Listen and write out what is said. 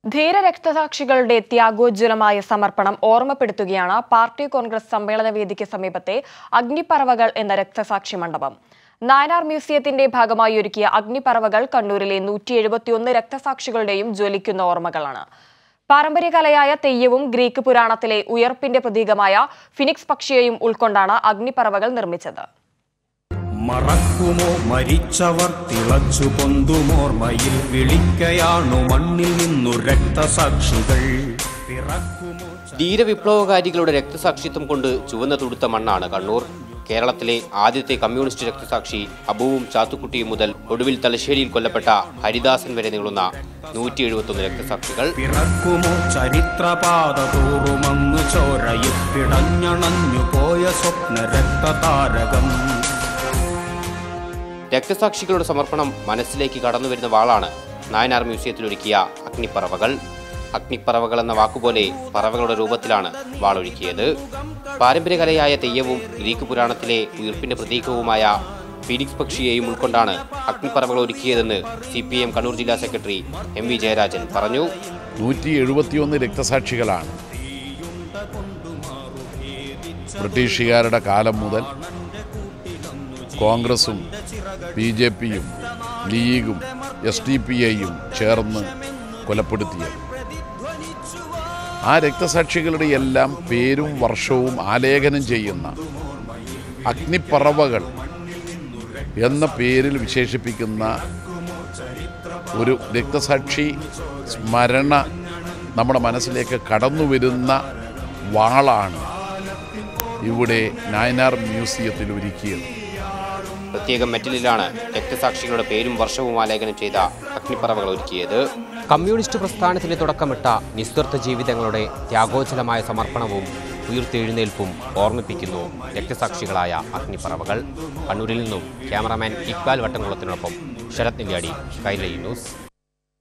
ധീര രക്തസാക്ഷികളുടെ ത്യാഗോജ്വലമായ സമർപ്പണം ഓർമ്മപ്പെടുത്തുകയാണ് പാർട്ടി കോൺഗ്രസ് സമ്മേളന വേദിക്ക് സമീപത്തെ അഗ്നിപ്പറവകൾ എന്ന രക്തസാക്ഷി മണ്ഡപം നായനാർ മ്യൂസിയത്തിന്റെ ഭാഗമായി ഒരുക്കിയ അഗ്നിപ്പറവകൾ കണ്ണൂരിലെ നൂറ്റി എഴുപത്തിയൊന്ന് രക്തസാക്ഷികളുടെയും ജ്വലിക്കുന്ന ഓർമ്മകളാണ് പാരമ്പര്യകലയായ തെയ്യവും ഗ്രീക്ക് പുരാണത്തിലെ ഉയർപ്പിന്റെ പ്രതീകമായ ഫിനിക്സ് പക്ഷിയെയും ഉൾക്കൊണ്ടാണ് അഗ്നിപ്പറവകൾ നിർമ്മിച്ചത് മറക്കുമോ മരിച്ചവർ തിളച്ചു പൊന്തുമോർമ്മയിൽ വിളിക്കയാണു മണ്ണിൽ നിന്നു രക്തസാക്ഷികൾ പിറക്കുമോ ധീരവിപ്ലവകാരികളുടെ രക്തസാക്ഷിത്വം കൊണ്ട് ചുവന്ന തുടുത്ത മണ്ണാണ് കണ്ണൂർ കേരളത്തിലെ ആദ്യത്തെ കമ്മ്യൂണിസ്റ്റ് രക്തസാക്ഷി അബുവും ചാത്തുക്കുട്ടിയും മുതൽ ഒടുവിൽ തലശ്ശേരിയിൽ കൊല്ലപ്പെട്ട ഹരിദാസൻ വരെ നീളുന്ന നൂറ്റി എഴുപത്തൊന്ന് രക്തസാക്ഷികൾ പിറക്കുമോ ചരിത്രപാത തോറുമങ്ങ് ചോരയിൽ പിടഞ്ഞണഞ്ഞു പോയ സ്വപ്ന രക്തതാരകം രക്തസാക്ഷികളുടെ സമർപ്പണം മനസ്സിലേക്ക് കടന്നു വരുന്ന വാളാണ് നായനാർ മ്യൂസിയത്തിൽ ഒരുക്കിയ അഗ്നിപ്പറവകൾ അഗ്നിപ്പറവകൾ എന്ന വാക്കുപോലെ പറവകളുടെ രൂപത്തിലാണ് വാളൊരുക്കിയത് പാരമ്പര്യകലയായ തെയ്യവും ഗ്രീക്ക് പുരാണത്തിലെ ഉയർപ്പിന്റെ പ്രതീകവുമായ ഫീനിക്സ് പക്ഷിയെയും ഉൾക്കൊണ്ടാണ് അഗ്നിപ്പറവകൾ ഒരുക്കിയതെന്ന് സി പി എം കണ്ണൂർ ജില്ലാ സെക്രട്ടറി എം വി ജയരാജൻ പറഞ്ഞു നൂറ്റി എഴുപത്തിയൊന്ന് രക്തസാക്ഷികളാണ് ബ്രിട്ടീഷുകാരുടെ കാലം മുതൽ കോൺഗ്രസും ബി ജെ പിയും ലീഗും എസ് ഡി പി ഐയും ചേർന്ന് കൊലപ്പെടുത്തിയത് ആ രക്തസാക്ഷികളുടെ എല്ലാം പേരും വർഷവും ആലേഖനം ചെയ്യുന്ന അഗ്നിപ്പറവകൾ എന്ന പേരിൽ വിശേഷിപ്പിക്കുന്ന ഒരു രക്തസാക്ഷി സ്മരണ നമ്മുടെ മനസ്സിലേക്ക് കടന്നു വരുന്ന വാളാണ് ഇവിടെ നായനാർ മ്യൂസിയത്തിൽ ഒരുക്കിയത് പ്രത്യേകം മെറ്റലിലാണ് രക്തസാക്ഷികളുടെ പേരും വർഷവും ആലേഖനം ചെയ്ത അഗ്നിപ്പറവകൾ ഒരുക്കിയത് കമ്മ്യൂണിസ്റ്റ് പ്രസ്ഥാനത്തിന് തുടക്കമിട്ട നിസ്വാർത്ഥ ജീവിതങ്ങളുടെ ത്യാഗോജ്വലമായ സമർപ്പണവും ഉയർത്തെഴുന്നേൽപ്പും ഓർമ്മിപ്പിക്കുന്നു രക്തസാക്ഷികളായ അഗ്നിപ്പറവകൾ കണ്ണൂരിൽ നിന്നും ക്യാമറാമാൻ ഇക്ബാൽ വട്ടംകുളത്തിനൊപ്പം ശരത് നെല്ലിയാടി കൈരളി ന്യൂസ്